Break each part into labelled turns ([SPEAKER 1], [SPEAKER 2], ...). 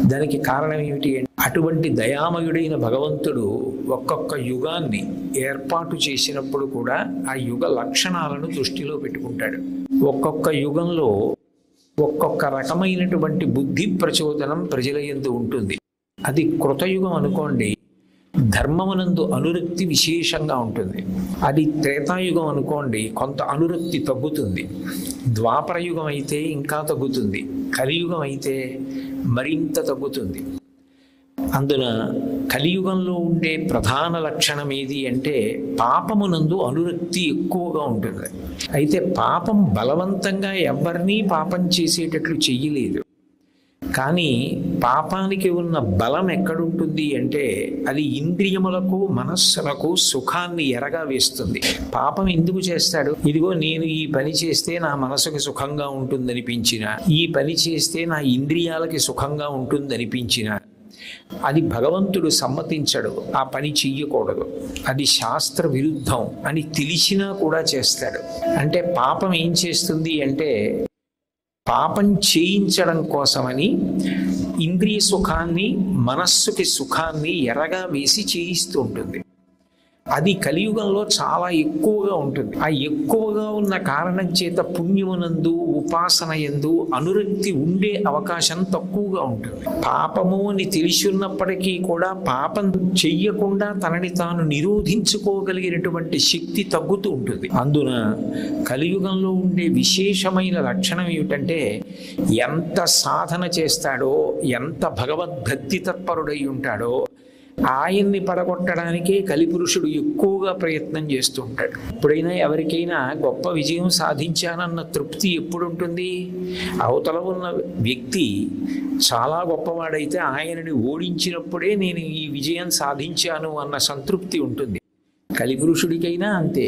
[SPEAKER 1] దానికి కారణం ఏమిటి అంటే అటువంటి దయామయుడైన భగవంతుడు ఒక్కొక్క యుగాన్ని ఏర్పాటు చేసినప్పుడు కూడా ఆ యుగ లక్షణాలను దృష్టిలో పెట్టుకుంటాడు ఒక్కొక్క యుగంలో ఒక్కొక్క రకమైనటువంటి బుద్ధి ప్రచోదనం ప్రజల యందు ఉంటుంది అది కృతయుగం అనుకోండి ధర్మమునందు అనురక్తి విశేషంగా ఉంటుంది అది త్రేతాయుగం అనుకోండి కొంత అనురక్తి తగ్గుతుంది ద్వాపరయుగం అయితే ఇంకా తగ్గుతుంది కలియుగం అయితే మరింత తగ్గుతుంది అందున కలియుగంలో ఉండే ప్రధాన లక్షణం ఏది అంటే పాపమునందు అనురక్తి ఎక్కువగా ఉంటుంది అయితే పాపం బలవంతంగా ఎవరినీ పాపం చేసేటట్లు చెయ్యలేదు కానీ పాపానికి ఉన్న బలం ఎక్కడుంటుంది అంటే అది ఇంద్రియములకు మనస్సులకు సుఖాన్ని ఎరగా వేస్తుంది పాపం ఎందుకు చేస్తాడు ఇదిగో నేను ఈ పని చేస్తే నా మనసుకు సుఖంగా ఉంటుందనిపించిన ఈ పని చేస్తే నా ఇంద్రియాలకి సుఖంగా ఉంటుందనిపించిన అది భగవంతుడు సమ్మతించడు ఆ పని చెయ్యకూడదు అది శాస్త్ర విరుద్ధం అని తెలిసినా కూడా చేస్తాడు అంటే పాపం ఏం చేస్తుంది అంటే పాపం చేయించడం కోసమని ఇంద్రియ సుఖాన్ని మనస్సుకి సుఖాన్ని ఎరగా వేసి చేయిస్తూ ఉంటుంది అది కలియుగంలో చాలా ఎక్కువగా ఉంటుంది ఆ ఎక్కువగా ఉన్న కారణం చేత పుణ్యమునందు ఉపాసన ఎందు అనురక్తి ఉండే అవకాశం తక్కువగా ఉంటుంది పాపము అని తెలిసి ఉన్నప్పటికీ కూడా పాపం చెయ్యకుండా తనని తాను నిరోధించుకోగలిగినటువంటి శక్తి తగ్గుతూ ఉంటుంది అందున కలియుగంలో ఉండే విశేషమైన లక్షణం ఏమిటంటే ఎంత సాధన చేస్తాడో ఎంత భగవద్భక్తి తత్పరుడై ఉంటాడో ఆయన్ని పడగొట్టడానికే కలిపురుషుడు ఎక్కువగా ప్రయత్నం చేస్తూ ఉంటాడు ఎప్పుడైనా ఎవరికైనా గొప్ప విజయం సాధించానన్న తృప్తి ఎప్పుడు ఉంటుంది అవతల ఉన్న వ్యక్తి చాలా గొప్పవాడైతే ఆయనని ఓడించినప్పుడే నేను ఈ విజయం సాధించాను అన్న సంతృప్తి ఉంటుంది కలిపురుషుడికైనా అంతే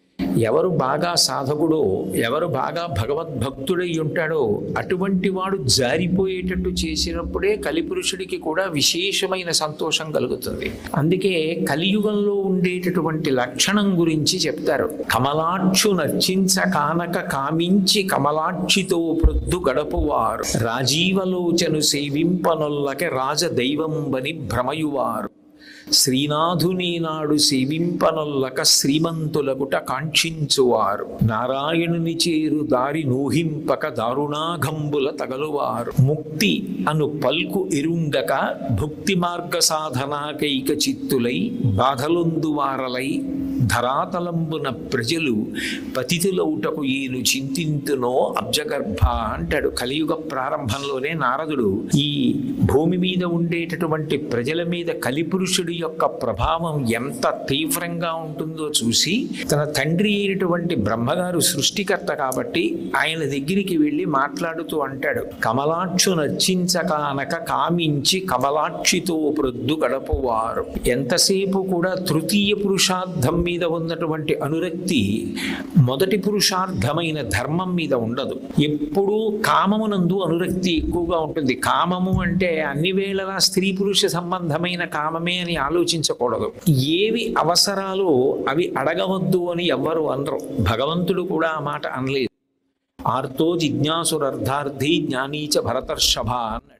[SPEAKER 1] ఎవరు బాగా సాధకుడో ఎవరు బాగా భగవద్భక్తుడై ఉంటాడో అటువంటి వాడు జారిపోయేటట్టు చేసినప్పుడే కలిపురుషుడికి కూడా విశేషమైన సంతోషం కలుగుతుంది అందుకే కలియుగంలో ఉండేటటువంటి లక్షణం గురించి చెప్తారు కమలాక్షు నర్చించ కానక కామించి కమలాక్షితో ప్రొద్దు గడపువారు రాజీవలోచను సేవింపనొల్లకి రాజదైవంబని భ్రమయువారు శ్రీనాథుని నాడు సేవింపనొల్లక శ్రీమంతులగుట కాంక్షించువారు నారాయణుని చేరు దారి నూహింపక దారుణాఘంబుల తగలువారు ముక్తి అను పల్కు ఎరుంగక భుక్తి మార్గ సాధనాకైక చిత్తులై బాధలొందువారలై ధరాతలంబున ప్రజలు పతితులౌటకు ఈను చింతింతునో అబ్జగర్భ అంటాడు కలియుగ ప్రారంభంలోనే నారదుడు ఈ భూమి మీద ఉండేటటువంటి ప్రజల మీద కలిపురుషుడి యొక్క ప్రభావం ఎంత తీవ్రంగా ఉంటుందో చూసి తన తండ్రి అయినటువంటి బ్రహ్మగారు సృష్టికర్త కాబట్టి ఆయన దగ్గరికి వెళ్ళి మాట్లాడుతూ అంటాడు కమలాక్షు నర్చించకానక కామించి కమలాక్షితో ప్రొద్దు గడపవారు ఎంతసేపు కూడా తృతీయ పురుషార్థం మీద ఉన్నటువంటి అనురక్తి మొదటి పురుషార్థమైన ధర్మం మీద ఉండదు ఎప్పుడూ కామమునందు అనురక్తి ఎక్కువగా ఉంటుంది కామము అంటే అన్ని వేళలా స్త్రీ పురుష సంబంధమైన కామమే అని ఆలోచించకూడదు ఏవి అవసరాలో అవి అడగవద్దు అని ఎవ్వరు అనరు భగవంతుడు కూడా ఆ మాట అనలేదు ఆర్తో జిజ్ఞాసురర్థార్థి జ్ఞానీచ భరతర్షభ అన్నాడు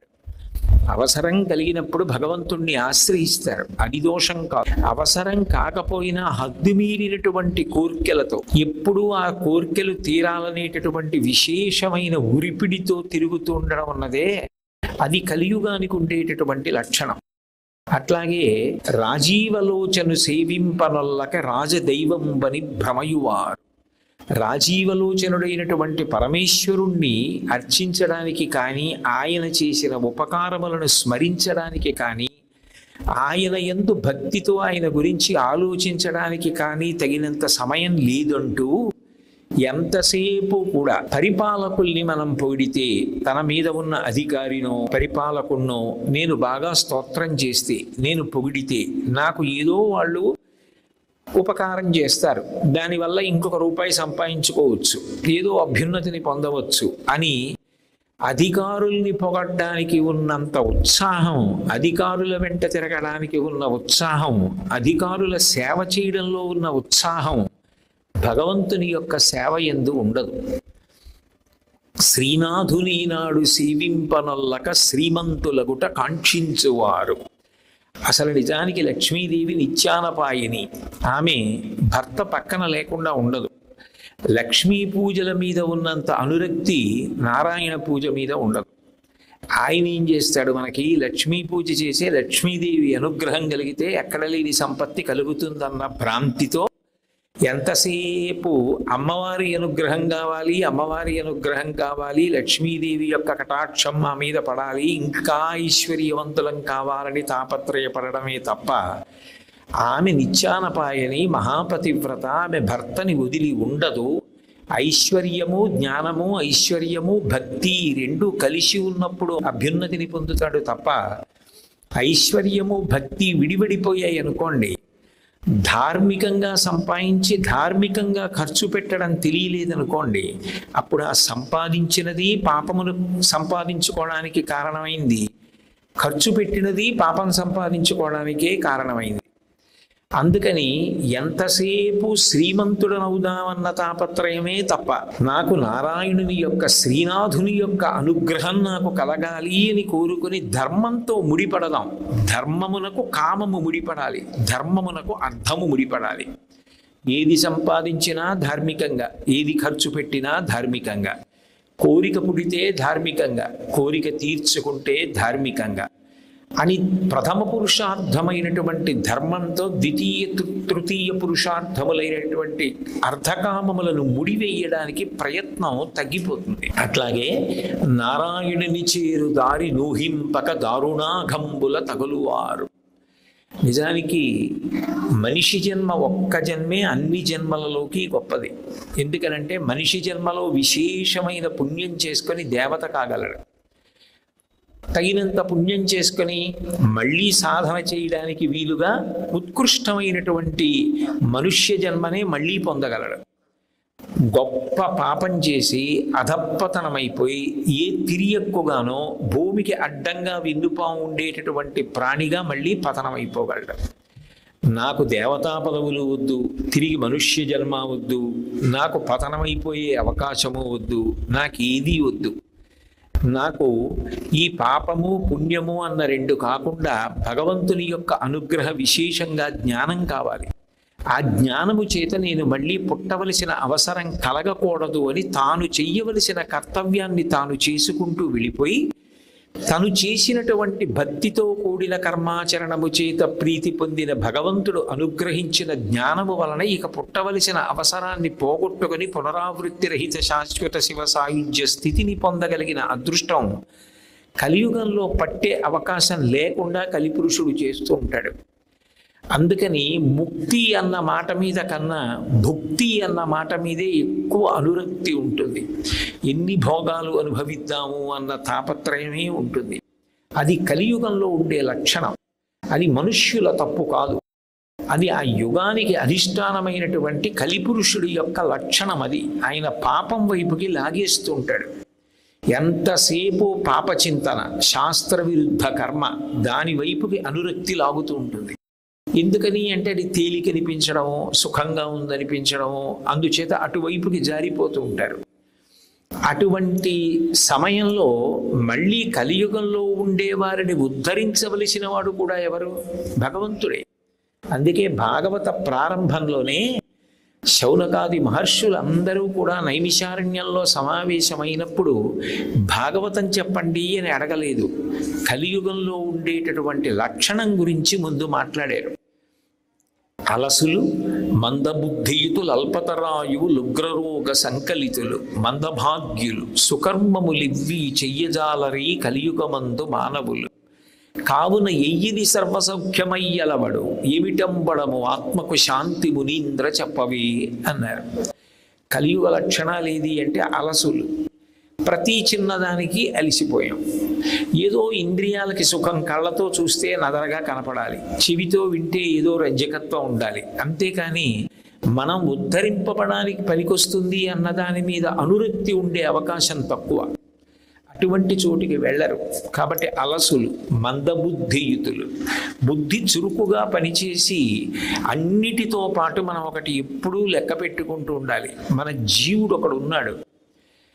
[SPEAKER 1] అవసరం కలిగినప్పుడు భగవంతుణ్ణి ఆశ్రయిస్తారు అది దోషం కాదు అవసరం కాకపోయినా హద్దు మీరినటువంటి కోర్కెలతో ఎప్పుడూ ఆ కోర్కెలు తీరాలనేటటువంటి విశేషమైన ఉరిపిడితో తిరుగుతూ ఉండడం అన్నదే అది కలియుగానికి ఉండేటటువంటి లక్షణం అట్లాగే రాజీవలోచను సేవింపనొల్లక రాజదైవంబని భ్రమయువారు రాజీవలోచనుడైనటువంటి పరమేశ్వరుణ్ణి అర్చించడానికి కానీ ఆయన చేసిన ఉపకారములను స్మరించడానికి కానీ ఆయన ఎందు భక్తితో ఆయన గురించి ఆలోచించడానికి కానీ తగినంత సమయం లేదంటూ ఎంతసేపు కూడా పరిపాలకుల్ని మనం పొగిడితే తన మీద ఉన్న అధికారినో పరిపాలకున్నో నేను బాగా స్తోత్రం చేస్తే నేను పొగిడితే నాకు ఏదో వాళ్ళు ఉపకారం చేస్తారు దానివల్ల ఇంకొక రూపాయి సంపాదించుకోవచ్చు ఏదో అభ్యున్నతిని పొందవచ్చు అని అధికారుల్ని పొగడ్డానికి ఉన్నంత ఉత్సాహం అధికారుల వెంట తిరగడానికి ఉన్న ఉత్సాహం అధికారుల సేవ చేయడంలో ఉన్న ఉత్సాహం భగవంతుని యొక్క సేవ ఎందు ఉండదు శ్రీనాథుని నాడు సేవింపనొల్లక శ్రీమంతులగుట కాంక్షించువారు అసలు నిజానికి లక్ష్మీదేవి నిత్యానపాయిని ఆమె భర్త పక్కన లేకుండా ఉండదు లక్ష్మీ పూజల మీద ఉన్నంత అనురక్తి నారాయణ పూజ మీద ఉండదు ఆయన ఏం చేస్తాడు మనకి లక్ష్మీ పూజ చేసే లక్ష్మీదేవి అనుగ్రహం కలిగితే ఎక్కడ లేని సంపత్తి కలుగుతుందన్న భ్రాంతితో ఎంతసేపు అమ్మవారి అనుగ్రహం కావాలి అమ్మవారి అనుగ్రహం కావాలి లక్ష్మీదేవి యొక్క కటాక్షం మా మీద పడాలి ఇంకా ఐశ్వర్యవంతులం కావాలని తాపత్రయపడడమే తప్ప ఆమె నిత్యానపాయని మహాపతివ్రత ఆమె భర్తని వదిలి ఉండదు ఐశ్వర్యము జ్ఞానము ఐశ్వర్యము భక్తి రెండు కలిసి ఉన్నప్పుడు అభ్యున్నతిని పొందుతాడు తప్ప ఐశ్వర్యము భక్తి విడివడిపోయాయి అనుకోండి ధార్మికంగా సంపాదించి ధార్మికంగా ఖర్చు పెట్టడం తెలియలేదనుకోండి అప్పుడు ఆ సంపాదించినది పాపమును సంపాదించుకోవడానికి కారణమైంది ఖర్చు పెట్టినది పాపం సంపాదించుకోవడానికే కారణమైంది అందుకని ఎంతసేపు శ్రీమంతుడనవుదామన్న తాపత్రయమే తప్ప నాకు నారాయణుని యొక్క శ్రీనాథుని యొక్క అనుగ్రహం నాకు కలగాలి అని కోరుకుని ధర్మంతో ముడిపడదాం ధర్మమునకు కామము ముడిపడాలి ధర్మమునకు అర్థము ముడిపడాలి ఏది సంపాదించినా ధార్మికంగా ఏది ఖర్చు పెట్టినా ధార్మికంగా కోరిక పుడితే ధార్మికంగా కోరిక తీర్చుకుంటే ధార్మికంగా అని ప్రథమ పురుషార్థమైనటువంటి ధర్మంతో ద్వితీయ తృ- తృతీయ పురుషార్థములైనటువంటి అర్ధకామములను ముడివేయడానికి ప్రయత్నం తగ్గిపోతుంది అట్లాగే నారాయణుని చేరు దారి నూహింపక దారుణాఘంబుల తగులువారు నిజానికి మనిషి జన్మ ఒక్క జన్మే అన్ని జన్మలలోకి గొప్పది ఎందుకనంటే మనిషి జన్మలో విశేషమైన పుణ్యం చేసుకొని దేవత కాగలడు తగినంత పుణ్యం చేసుకొని మళ్ళీ సాధన చేయడానికి వీలుగా ఉత్కృష్టమైనటువంటి మనుష్య జన్మనే మళ్ళీ పొందగలడు గొప్ప పాపం చేసి అధప్పతనమైపోయి ఏ తిరియక్కుగానో భూమికి అడ్డంగా విన్నుపా ఉండేటటువంటి ప్రాణిగా మళ్ళీ పతనమైపోగలడు నాకు దేవతా పదవులు వద్దు తిరిగి మనుష్య జన్మ వద్దు నాకు పతనమైపోయే అవకాశము వద్దు నాకు ఏదీ వద్దు నాకు ఈ పాపము పుణ్యము అన్న రెండు కాకుండా భగవంతుని యొక్క అనుగ్రహ విశేషంగా జ్ఞానం కావాలి ఆ జ్ఞానము చేత నేను మళ్ళీ పుట్టవలసిన అవసరం కలగకూడదు అని తాను చెయ్యవలసిన కర్తవ్యాన్ని తాను చేసుకుంటూ వెళ్ళిపోయి తను చేసినటువంటి భక్తితో కూడిన కర్మాచరణము చేత ప్రీతి పొందిన భగవంతుడు అనుగ్రహించిన జ్ఞానము వలన ఇక పుట్టవలసిన అవసరాన్ని పోగొట్టుకొని పునరావృత్తి రహిత శాశ్వత శివ సాయుధ్య స్థితిని పొందగలిగిన అదృష్టం కలియుగంలో పట్టే అవకాశం లేకుండా కలిపురుషుడు చేస్తూ ఉంటాడు అందుకని ముక్తి అన్న మాట మీద కన్నా భుక్తి అన్న మాట మీదే ఎక్కువ అనురక్తి ఉంటుంది ఎన్ని భోగాలు అనుభవిద్దాము అన్న తాపత్రయమే ఉంటుంది అది కలియుగంలో ఉండే లక్షణం అది మనుష్యుల తప్పు కాదు అది ఆ యుగానికి అధిష్టానమైనటువంటి కలిపురుషుడి యొక్క లక్షణం అది ఆయన పాపం వైపుకి లాగేస్తూ ఉంటాడు ఎంతసేపు పాపచింతన శాస్త్ర విరుద్ధ కర్మ దాని వైపుకి అనురక్తి లాగుతూ ఉంటుంది ఎందుకని అంటే అది తేలికనిపించడము సుఖంగా ఉందనిపించడము అందుచేత అటువైపుకి జారిపోతూ ఉంటారు అటువంటి సమయంలో మళ్ళీ కలియుగంలో ఉండేవారిని ఉద్ధరించవలసిన వాడు కూడా ఎవరు భగవంతుడే అందుకే భాగవత ప్రారంభంలోనే శౌనకాది మహర్షులందరూ కూడా నైమిషారణ్యంలో సమావేశమైనప్పుడు భాగవతం చెప్పండి అని అడగలేదు కలియుగంలో ఉండేటటువంటి లక్షణం గురించి ముందు మాట్లాడారు అలసులు మందబుద్ధియుతులు అల్పతరాయువు లుగ్రరోగ సంకలితులు మందభాగ్యులు సుకర్మములివ్వి చెయ్యజాలరీ కలియుగమందు మానవులు కావున ఎయ్యిది సర్వసౌఖ్యమయ్యలవడు ఏమిటంబడము ఆత్మకు శాంతి మునీంద్ర చెప్పవే అన్నారు కలియుగ లక్షణాలు ఏది అంటే అలసులు ప్రతి చిన్నదానికి అలిసిపోయాం ఏదో ఇంద్రియాలకి సుఖం కళ్ళతో చూస్తే నదరగా కనపడాలి చెవితో వింటే ఏదో రంజకత్వం ఉండాలి అంతేకాని మనం ఉద్ధరింపబడానికి పనికొస్తుంది అన్న దాని మీద అనురక్తి ఉండే అవకాశం తక్కువ అటువంటి చోటికి వెళ్ళరు కాబట్టి అలసులు మందబుద్ధియుతులు బుద్ధి చురుకుగా పనిచేసి అన్నిటితో పాటు మనం ఒకటి ఎప్పుడూ లెక్క పెట్టుకుంటూ ఉండాలి మన జీవుడు ఒకడు ఉన్నాడు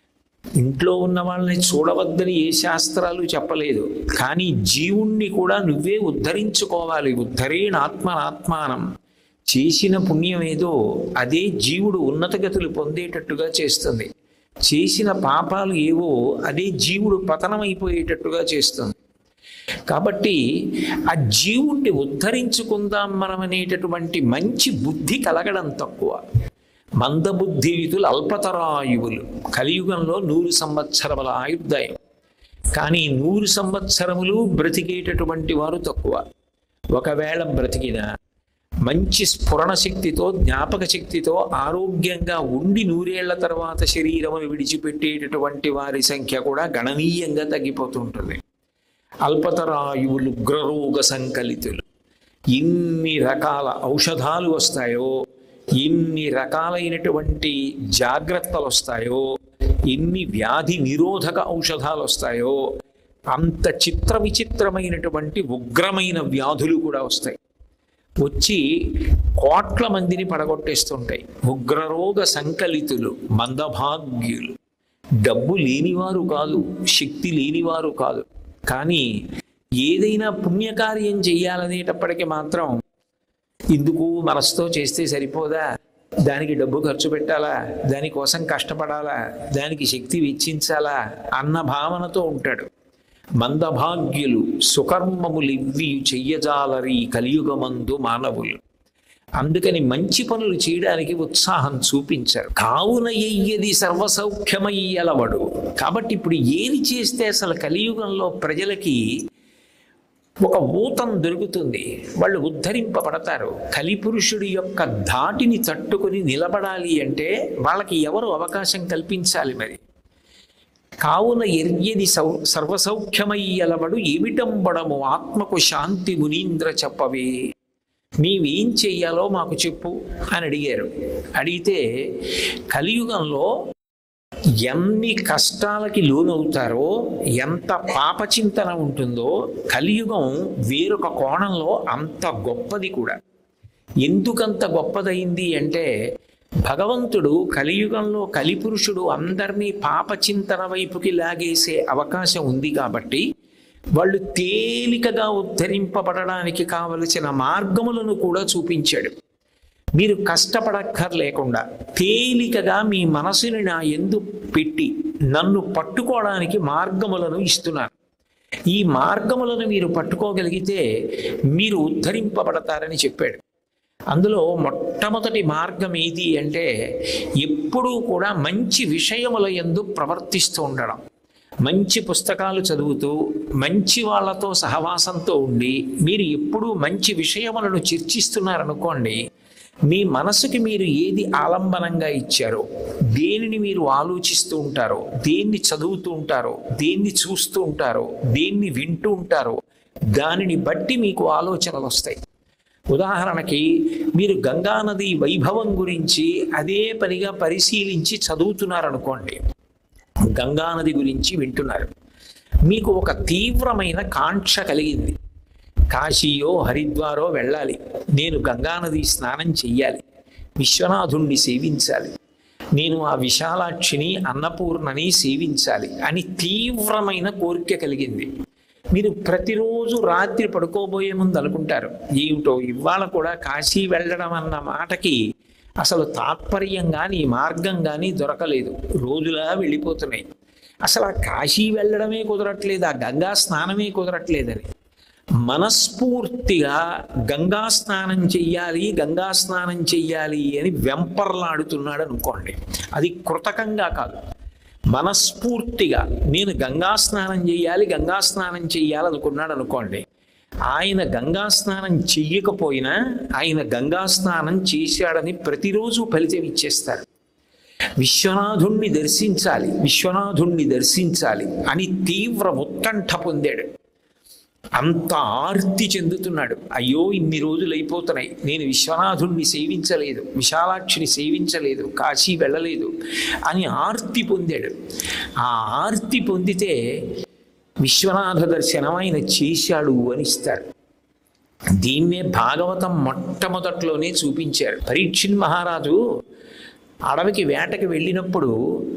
[SPEAKER 1] ఇంట్లో ఉన్న వాళ్ళని చూడవద్దని ఏ శాస్త్రాలు చెప్పలేదు కానీ జీవుణ్ణి కూడా నువ్వే ఉద్ధరించుకోవాలి ఉద్ధరేణ ఆత్మనాత్మానం చేసిన పుణ్యం ఏదో అదే జీవుడు ఉన్నతగతులు పొందేటట్టుగా చేస్తుంది చేసిన పాపాలు ఏవో అదే జీవుడు పతనమైపోయేటట్టుగా చేస్తుంది కాబట్టి ఆ జీవుణ్ణి ఉద్ధరించుకుందాం మనం అనేటటువంటి మంచి బుద్ధి కలగడం తక్కువ మందబుద్ధియుతులు అల్పతరాయువులు కలియుగంలో నూరు సంవత్సరముల ఆయుర్దాయం కానీ నూరు సంవత్సరములు బ్రతికేటటువంటి వారు తక్కువ ఒకవేళ బ్రతికిన మంచి స్ఫురణ శక్తితో జ్ఞాపక శక్తితో ఆరోగ్యంగా ఉండి నూరేళ్ల తర్వాత శరీరమును విడిచిపెట్టేటటువంటి వారి సంఖ్య కూడా గణనీయంగా తగ్గిపోతుంటుంది అల్పతరాయువులు ఉగ్రరోగ సంకలితులు ఎన్ని రకాల ఔషధాలు వస్తాయో ఎన్ని రకాలైనటువంటి జాగ్రత్తలు వస్తాయో ఎన్ని వ్యాధి నిరోధక ఔషధాలు వస్తాయో అంత చిత్ర విచిత్రమైనటువంటి ఉగ్రమైన వ్యాధులు కూడా వస్తాయి వచ్చి కోట్ల మందిని పడగొట్టేస్తుంటాయి ఉగ్రరోగ సంకలితులు మందభాగ్యులు డబ్బు లేనివారు కాదు శక్తి లేనివారు కాదు కానీ ఏదైనా పుణ్యకార్యం చెయ్యాలనేటప్పటికీ మాత్రం ఇందుకు మనసుతో చేస్తే సరిపోదా దానికి డబ్బు ఖర్చు పెట్టాలా దానికోసం కష్టపడాలా దానికి శక్తి వెచ్చించాలా అన్న భావనతో ఉంటాడు మందభాగ్యులు సుకర్మములివ్వి చెయ్యజాలరి కలియుగమందు మానవులు అందుకని మంచి పనులు చేయడానికి ఉత్సాహం చూపించారు కావున ఎయ్యది సర్వసౌఖ్యమయ్యలవడు కాబట్టి ఇప్పుడు ఏది చేస్తే అసలు కలియుగంలో ప్రజలకి ఒక ఊతం దొరుకుతుంది వాళ్ళు ఉద్ధరింపబడతారు కలిపురుషుడి యొక్క ధాటిని తట్టుకొని నిలబడాలి అంటే వాళ్ళకి ఎవరు అవకాశం కల్పించాలి మరి కావున ఎర్యది సౌ సర్వసౌఖ్యమయ్యలవడు ఏమిటంబడము ఆత్మకు శాంతి మునీంద్ర చెప్పవే నీవేం చెయ్యాలో మాకు చెప్పు అని అడిగారు అడిగితే కలియుగంలో ఎన్ని కష్టాలకి లోనవుతారో ఎంత పాపచింతన ఉంటుందో కలియుగం వేరొక కోణంలో అంత గొప్పది కూడా ఎందుకంత గొప్పదైంది అంటే భగవంతుడు కలియుగంలో కలిపురుషుడు అందరినీ పాపచింతన వైపుకి లాగేసే అవకాశం ఉంది కాబట్టి వాళ్ళు తేలికగా ఉద్ధరింపబడడానికి కావలసిన మార్గములను కూడా చూపించాడు మీరు కష్టపడక్కర్లేకుండా తేలికగా మీ మనసుని నా ఎందు పెట్టి నన్ను పట్టుకోవడానికి మార్గములను ఇస్తున్నాను ఈ మార్గములను మీరు పట్టుకోగలిగితే మీరు ఉద్ధరింపబడతారని చెప్పాడు అందులో మొట్టమొదటి మార్గం ఏది అంటే ఎప్పుడూ కూడా మంచి విషయముల ఎందు ప్రవర్తిస్తూ ఉండడం మంచి పుస్తకాలు చదువుతూ మంచి వాళ్ళతో సహవాసంతో ఉండి మీరు ఎప్పుడూ మంచి విషయములను చర్చిస్తున్నారనుకోండి మీ మనసుకి మీరు ఏది ఆలంబనంగా ఇచ్చారో దేనిని మీరు ఆలోచిస్తూ ఉంటారో దేన్ని చదువుతూ ఉంటారో దేన్ని చూస్తూ ఉంటారో దేన్ని వింటూ ఉంటారో దానిని బట్టి మీకు ఆలోచనలు వస్తాయి ఉదాహరణకి మీరు గంగానది వైభవం గురించి అదే పనిగా పరిశీలించి చదువుతున్నారనుకోండి గంగానది గురించి వింటున్నారు మీకు ఒక తీవ్రమైన కాంక్ష కలిగింది కాశీయో హరిద్వారో వెళ్ళాలి నేను గంగానది స్నానం చెయ్యాలి విశ్వనాథుణ్ణి సేవించాలి నేను ఆ విశాలాక్షిని అన్నపూర్ణని సేవించాలి అని తీవ్రమైన కోరిక కలిగింది మీరు ప్రతిరోజు రాత్రి పడుకోబోయే ముందు అనుకుంటారు ఏమిటో ఇవాళ కూడా కాశీ వెళ్ళడం అన్న మాటకి అసలు తాత్పర్యం కానీ మార్గం కానీ దొరకలేదు రోజులా వెళ్ళిపోతున్నాయి అసలు ఆ కాశీ వెళ్ళడమే కుదరట్లేదు ఆ గంగా స్నానమే కుదరట్లేదని మనస్ఫూర్తిగా గంగా స్నానం చెయ్యాలి గంగా స్నానం చెయ్యాలి అని వెంపర్లాడుతున్నాడు అనుకోండి అది కృతకంగా కాదు మనస్ఫూర్తిగా నేను గంగా స్నానం చేయాలి గంగా స్నానం చెయ్యాలనుకున్నాడు అనుకోండి ఆయన గంగా స్నానం చెయ్యకపోయినా ఆయన గంగా స్నానం చేశాడని ప్రతిరోజు ఫలితం ఇచ్చేస్తారు విశ్వనాథుణ్ణి దర్శించాలి విశ్వనాథుణ్ణి దర్శించాలి అని తీవ్ర ఉత్కంఠ పొందాడు అంత ఆర్తి చెందుతున్నాడు అయ్యో ఇన్ని రోజులు అయిపోతున్నాయి నేను విశ్వనాథుణ్ణి సేవించలేదు విశాలాక్షిని సేవించలేదు కాశీ వెళ్ళలేదు అని ఆర్తి పొందాడు ఆ ఆర్తి పొందితే విశ్వనాథ దర్శనం ఆయన చేశాడు అని ఇస్తాడు దీన్నే భాగవతం మొట్టమొదట్లోనే చూపించారు పరీక్షిన్ మహారాజు అడవికి వేటకి వెళ్ళినప్పుడు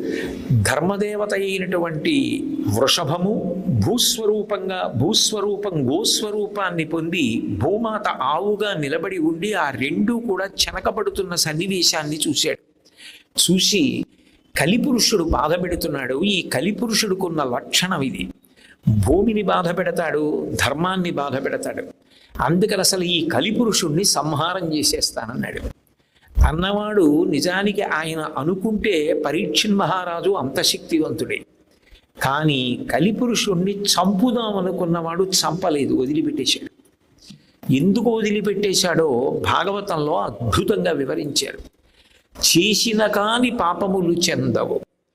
[SPEAKER 1] ధర్మదేవత అయినటువంటి వృషభము భూస్వరూపంగా భూస్వరూపం గోస్వరూపాన్ని పొంది భూమాత ఆవుగా నిలబడి ఉండి ఆ రెండూ కూడా చెనకబడుతున్న సన్నివేశాన్ని చూశాడు చూసి కలిపురుషుడు బాధ పెడుతున్నాడు ఈ కలిపురుషుడుకున్న లక్షణం ఇది భూమిని బాధ పెడతాడు ధర్మాన్ని బాధ పెడతాడు అందుకని అసలు ఈ కలిపురుషుణ్ణి సంహారం చేసేస్తానన్నాడు అన్నవాడు నిజానికి ఆయన అనుకుంటే పరీక్షణ్ మహారాజు అంత శక్తివంతుడే కానీ కలిపురుషుణ్ణి చంపుదాం అనుకున్నవాడు చంపలేదు వదిలిపెట్టేశాడు ఎందుకు వదిలిపెట్టేశాడో భాగవతంలో అద్భుతంగా వివరించారు చేసిన కాని పాపములు చెందవు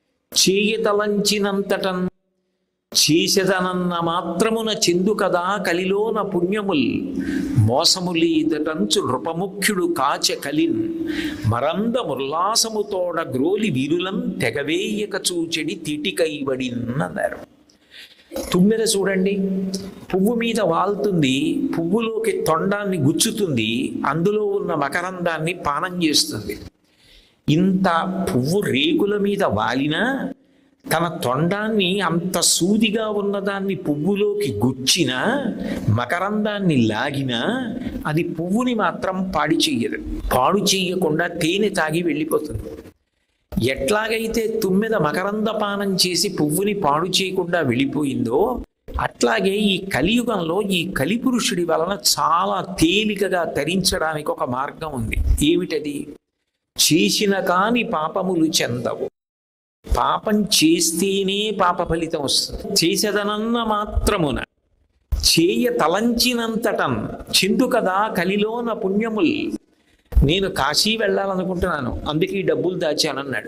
[SPEAKER 1] చేయతలంచినంతటన్ చేసెదనన్న మాత్రమున చెందు కదా కలిలోన పుణ్యముల్ మోసములీదటంచు నృపముఖ్యుడు కాచె కలిన్ మరంద ముల్లాసముతోడ గ్రోలి వీరులం తెగవేయక చూచెడి తిటికైబడిన్ అన్నారు తుమ్మెద చూడండి పువ్వు మీద వాల్తుంది పువ్వులోకి తొండాన్ని గుచ్చుతుంది అందులో ఉన్న మకరందాన్ని పానం చేస్తుంది ఇంత పువ్వు రేకుల మీద వాలినా తన తొండాన్ని అంత సూదిగా ఉన్నదాన్ని పువ్వులోకి గుచ్చినా మకరందాన్ని లాగినా అది పువ్వుని మాత్రం పాడి చెయ్యదు పాడు చెయ్యకుండా తేనె తాగి వెళ్ళిపోతుంది ఎట్లాగైతే తుమ్మెద మకరంద పానం చేసి పువ్వుని పాడు చేయకుండా వెళ్ళిపోయిందో అట్లాగే ఈ కలియుగంలో ఈ కలిపురుషుడి వలన చాలా తేలికగా తరించడానికి ఒక మార్గం ఉంది ఏమిటది చేసిన కాని పాపములు చెందవు పాపం చేస్తేనే పాప ఫలితం వస్తుంది చేసేదనన్న మాత్రమున చేయ తలంచినంతటం చిందు కదా కలిలోన పుణ్యముల్ నేను కాశీ వెళ్ళాలనుకుంటున్నాను అందుకే ఈ డబ్బులు దాచానన్నాడు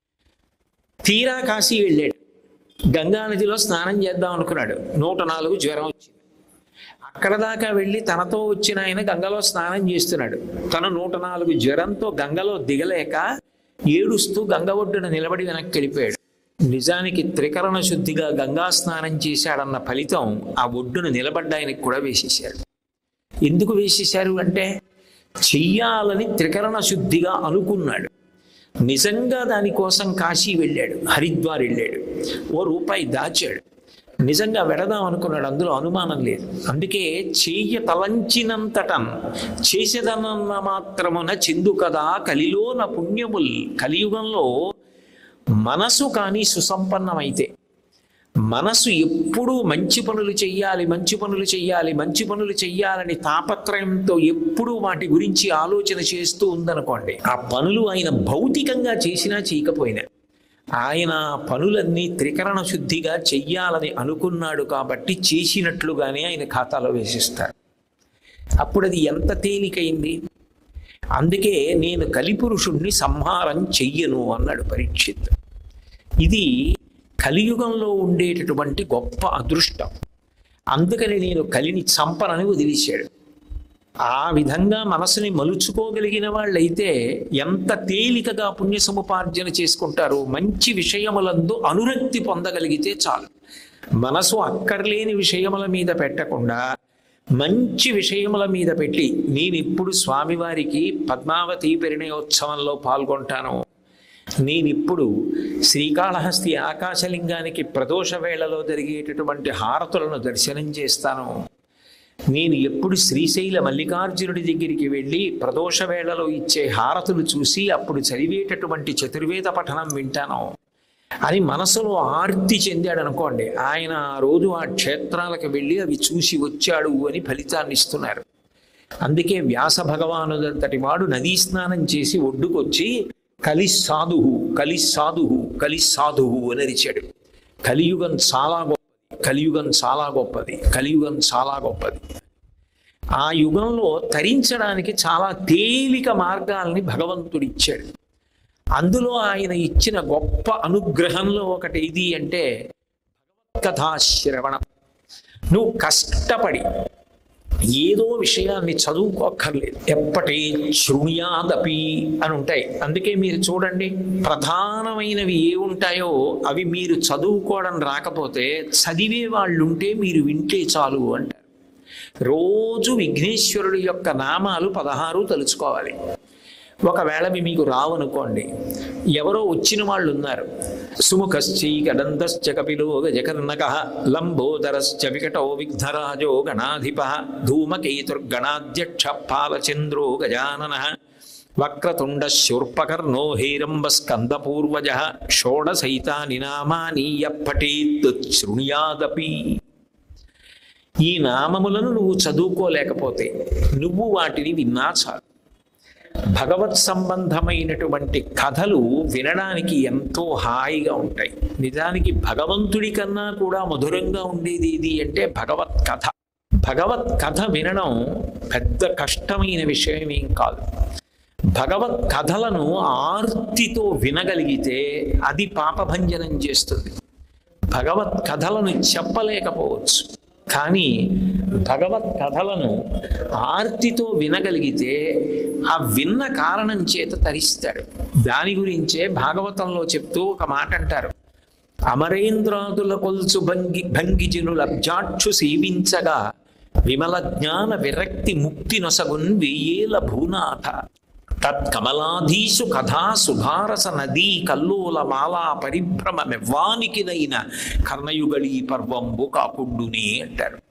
[SPEAKER 1] తీరా కాశీ వెళ్ళాడు గంగా నదిలో స్నానం చేద్దాం అనుకున్నాడు నూట నాలుగు జ్వరం వచ్చింది అక్కడ దాకా వెళ్ళి తనతో వచ్చిన ఆయన గంగలో స్నానం చేస్తున్నాడు తన నూట నాలుగు జ్వరంతో గంగలో దిగలేక ఏడుస్తూ గంగ ఒడ్డున నిలబడి వెనక్కి వెళ్ళిపోయాడు నిజానికి త్రికరణ శుద్ధిగా గంగా స్నానం చేశాడన్న ఫలితం ఆ ఒడ్డున నిలబడ్డ ఆయనకి కూడా వేసేశారు ఎందుకు వేసేశారు అంటే చెయ్యాలని త్రికరణ శుద్ధిగా అనుకున్నాడు నిజంగా దానికోసం కాశీ వెళ్ళాడు హరిద్వార్ వెళ్ళాడు ఓ రూపాయి దాచాడు నిజంగా వెడదాం అనుకున్నాడు అందులో అనుమానం లేదు అందుకే చెయ్య తలంచినంతటం చేసేదన్న మాత్రమున చెందు కదా కలిలోన పుణ్యముల్ కలియుగంలో మనసు కానీ సుసంపన్నమైతే మనసు ఎప్పుడూ మంచి పనులు చెయ్యాలి మంచి పనులు చెయ్యాలి మంచి పనులు చెయ్యాలని తాపత్రయంతో ఎప్పుడూ వాటి గురించి ఆలోచన చేస్తూ ఉందనుకోండి ఆ పనులు ఆయన భౌతికంగా చేసినా చేయకపోయినా ఆయన పనులన్నీ త్రికరణ శుద్ధిగా చెయ్యాలని అనుకున్నాడు కాబట్టి చేసినట్లుగానే ఆయన ఖాతాలో వేసిస్తారు అప్పుడు అది ఎంత తేలికైంది అందుకే నేను కలిపురుషుణ్ణి సంహారం చెయ్యను అన్నాడు పరీక్షిత్ ఇది కలియుగంలో ఉండేటటువంటి గొప్ప అదృష్టం అందుకని నేను కలిని చంపనని వదిలేశాడు ఆ విధంగా మనసుని మలుచుకోగలిగిన వాళ్ళైతే ఎంత తేలికగా పుణ్య సముపార్జన చేసుకుంటారు మంచి విషయములందు అనురక్తి పొందగలిగితే చాలు మనసు అక్కర్లేని విషయముల మీద పెట్టకుండా మంచి విషయముల మీద పెట్టి నేను ఇప్పుడు స్వామివారికి పద్మావతి పరిణయోత్సవంలో పాల్గొంటాను నేనిప్పుడు శ్రీకాళహస్తి ఆకాశలింగానికి ప్రదోష వేళలో జరిగేటటువంటి హారతులను దర్శనం చేస్తాను నేను ఎప్పుడు శ్రీశైల మల్లికార్జునుడి దగ్గరికి వెళ్ళి ప్రదోష వేళలో ఇచ్చే హారతులు చూసి అప్పుడు చదివేటటువంటి చతుర్వేద పఠనం వింటాను అని మనసులో ఆర్తి చెందాడు అనుకోండి ఆయన ఆ రోజు ఆ క్షేత్రాలకు వెళ్ళి అవి చూసి వచ్చాడు అని ఫలితాన్ని ఇస్తున్నారు అందుకే వ్యాస భగవానుదంతటి వాడు నదీ స్నానం చేసి ఒడ్డుకొచ్చి కలి సాధువు కలి సాధువు కలి సాధువు అని అరిచాడు కలియుగం చాలా గొప్పది కలియుగం చాలా గొప్పది కలియుగం చాలా గొప్పది ఆ యుగంలో తరించడానికి చాలా తేలిక మార్గాల్ని భగవంతుడు ఇచ్చాడు అందులో ఆయన ఇచ్చిన గొప్ప అనుగ్రహంలో ఒకటి ఇది అంటే కథాశ్రవణం నువ్వు కష్టపడి ఏదో విషయాన్ని చదువుకోక్కర్లేదు ఎప్పటి శృణ్యాదపి అని ఉంటాయి అందుకే మీరు చూడండి ప్రధానమైనవి ఏ ఉంటాయో అవి మీరు చదువుకోవడం రాకపోతే చదివే వాళ్ళు ఉంటే మీరు వింటే చాలు అంటారు రోజు విఘ్నేశ్వరుడి యొక్క నామాలు పదహారు తలుచుకోవాలి ఒకవేళ అవి మీకు రావనుకోండి ఎవరో వచ్చిన వాళ్ళు ఉన్నారు సుముఖశ్చై గడంతశ్చ కపిలో గజకర్ణక లంబోదరశ్చ వికటో విగ్ధరాజో గణాధిప ధూమకేతుర్గణాధ్యక్ష పాలచంద్రో గజానన వక్రతుండ శూర్పకర్ణో హేరంబ స్కందపూర్వజ షోడసైతాని నామానీయ పఠేత్ శృణుయాదపి ఈ నామములను నువ్వు చదువుకోలేకపోతే నువ్వు వాటిని విన్నా చాలు భగవత్ సంబంధమైనటువంటి కథలు వినడానికి ఎంతో హాయిగా ఉంటాయి నిజానికి భగవంతుడి కన్నా కూడా మధురంగా ఉండేది ఏది అంటే భగవత్ కథ భగవత్ కథ వినడం పెద్ద కష్టమైన విషయం ఏం కాదు భగవత్ కథలను ఆర్తితో వినగలిగితే అది పాపభంజనం చేస్తుంది భగవత్ కథలను చెప్పలేకపోవచ్చు కానీ భగవత్ కథలను ఆర్తితో వినగలిగితే ఆ విన్న కారణం చేత తరిస్తాడు దాని గురించే భాగవతంలో చెప్తూ ఒక మాట అంటారు అమరేంద్రాదుల కొల్చు భంగి భంగిజనుల అబ్జాక్షు సేవించగా విమల జ్ఞాన విరక్తి ముక్తి నొసగున్ వెయ్యేల భూనాథ తత్కమలాధీసు కథా సుధారస నదీ కల్లోల మాలా పరిభ్రమ మెవ్వానికినైన కర్ణయుగళీ పర్వంబు కాకుండునే అంటారు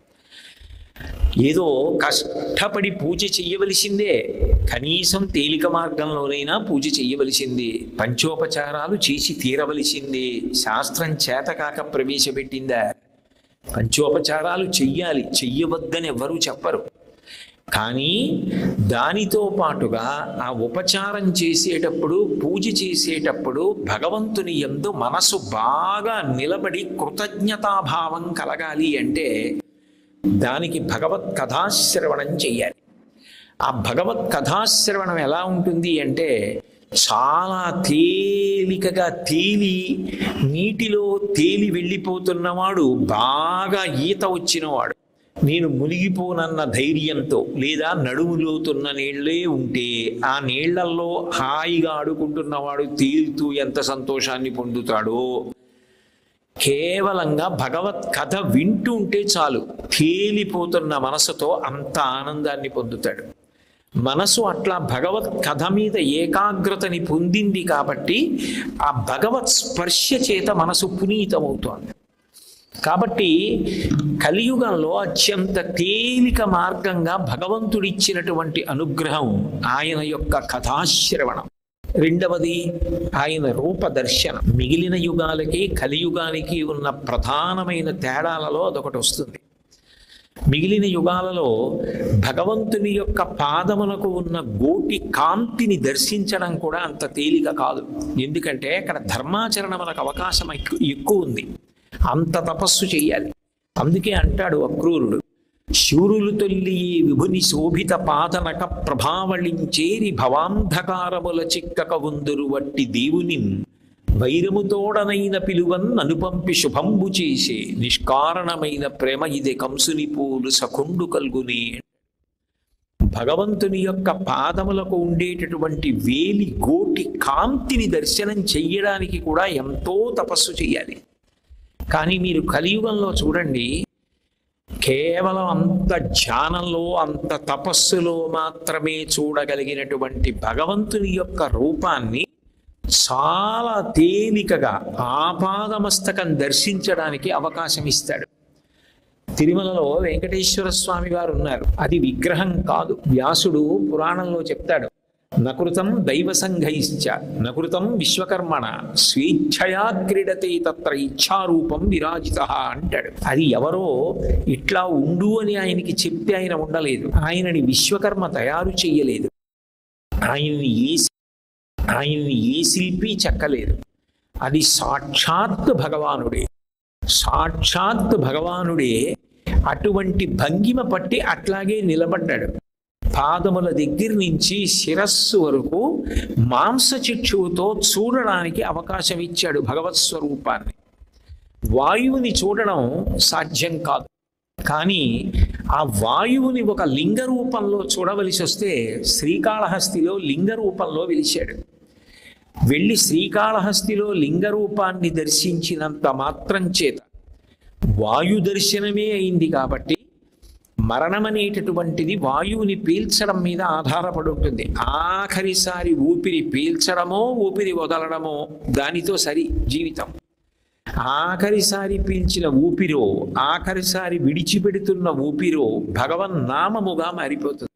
[SPEAKER 1] ఏదో కష్టపడి పూజ చెయ్యవలసిందే కనీసం తేలిక మార్గంలోనైనా పూజ చెయ్యవలసిందే పంచోపచారాలు చేసి తీరవలసిందే శాస్త్రం చేతకాక ప్రవేశపెట్టిందా పంచోపచారాలు చెయ్యాలి చెయ్యవద్దని ఎవ్వరూ చెప్పరు కానీ దానితో పాటుగా ఆ ఉపచారం చేసేటప్పుడు పూజ చేసేటప్పుడు భగవంతుని ఎందు మనసు బాగా నిలబడి కృతజ్ఞతాభావం కలగాలి అంటే దానికి భగవత్ కథాశ్రవణం చెయ్యాలి ఆ భగవత్ కథాశ్రవణం ఎలా ఉంటుంది అంటే చాలా తేలికగా తేలి నీటిలో తేలి వెళ్ళిపోతున్నవాడు బాగా ఈత వచ్చినవాడు నేను మునిగిపోనన్న ధైర్యంతో లేదా నడుములోతున్న నీళ్ళే ఉంటే ఆ నీళ్లల్లో హాయిగా ఆడుకుంటున్నవాడు తేలుతూ ఎంత సంతోషాన్ని పొందుతాడో కేవలంగా భగవత్ కథ వింటూ ఉంటే చాలు తేలిపోతున్న మనసుతో అంత ఆనందాన్ని పొందుతాడు మనసు అట్లా భగవత్ కథ మీద ఏకాగ్రతని పొందింది కాబట్టి ఆ భగవత్ స్పర్శ చేత మనసు పునీతమవుతోంది కాబట్టి కలియుగంలో అత్యంత తేలిక మార్గంగా భగవంతుడిచ్చినటువంటి అనుగ్రహం ఆయన యొక్క కథాశ్రవణం రెండవది ఆయన రూప దర్శనం మిగిలిన యుగాలకి కలియుగానికి ఉన్న ప్రధానమైన తేడాలలో అదొకటి వస్తుంది మిగిలిన యుగాలలో భగవంతుని యొక్క పాదములకు ఉన్న గోటి కాంతిని దర్శించడం కూడా అంత తేలిక కాదు ఎందుకంటే అక్కడ ధర్మాచరణ మనకు అవకాశం ఎక్కు- ఎక్కువ ఉంది అంత తపస్సు చెయ్యాలి అందుకే అంటాడు అక్రూరుడు శూరులు తొల్లి ఈ విభుని శోభిత పాదనక ప్రభావళించేరి భవాంధకారముల చిక్కక ఉందురు వట్టి దేవుని వైరముతోడనైన పిలువన్ అనుపంపి శుభంబు చేసే నిష్కారణమైన ప్రేమ ఇది కంసుని పూలు సకుండు కల్గునే భగవంతుని యొక్క పాదములకు ఉండేటటువంటి వేలి గోటి కాంతిని దర్శనం చెయ్యడానికి కూడా ఎంతో తపస్సు చేయాలి కానీ మీరు కలియుగంలో చూడండి కేవలం అంత ధ్యానంలో అంత తపస్సులో మాత్రమే చూడగలిగినటువంటి భగవంతుని యొక్క రూపాన్ని చాలా తేలికగా ఆపాదమస్తకం దర్శించడానికి అవకాశం ఇస్తాడు తిరుమలలో వెంకటేశ్వర స్వామి వారు ఉన్నారు అది విగ్రహం కాదు వ్యాసుడు పురాణంలో చెప్తాడు నకృతం దైవ సంఘైశ్చ నకృతం విశ్వకర్మణ స్వేచ్ఛయా క్రీడతే తత్ర ఇచ్ఛారూపం విరాజిత అంటాడు అది ఎవరో ఇట్లా ఉండు అని ఆయనకి చెప్తే ఆయన ఉండలేదు ఆయనని విశ్వకర్మ తయారు చెయ్యలేదు ఆయన్ని ఏ ఆయన్ని ఏ శిల్పి చెక్కలేదు అది సాక్షాత్ భగవానుడే సాక్షాత్ భగవానుడే అటువంటి భంగిమ పట్టి అట్లాగే నిలబడ్డాడు పాదముల దగ్గర నుంచి శిరస్సు వరకు మాంసచిక్షువుతో చూడడానికి అవకాశం ఇచ్చాడు భగవత్ స్వరూపాన్ని వాయువుని చూడడం సాధ్యం కాదు కానీ ఆ వాయువుని ఒక లింగ రూపంలో చూడవలసి వస్తే శ్రీకాళహస్తిలో లింగ రూపంలో వెలిశాడు వెళ్ళి శ్రీకాళహస్తిలో లింగ రూపాన్ని దర్శించినంత మాత్రం చేత వాయు దర్శనమే అయింది కాబట్టి మరణం అనేటటువంటిది వాయువుని పీల్చడం మీద ఆధారపడి ఉంటుంది ఆఖరిసారి ఊపిరి పీల్చడమో ఊపిరి వదలడమో దానితో సరి జీవితం ఆఖరిసారి పీల్చిన ఊపిరో ఆఖరిసారి విడిచిపెడుతున్న ఊపిరో భగవన్నామముగా మారిపోతుంది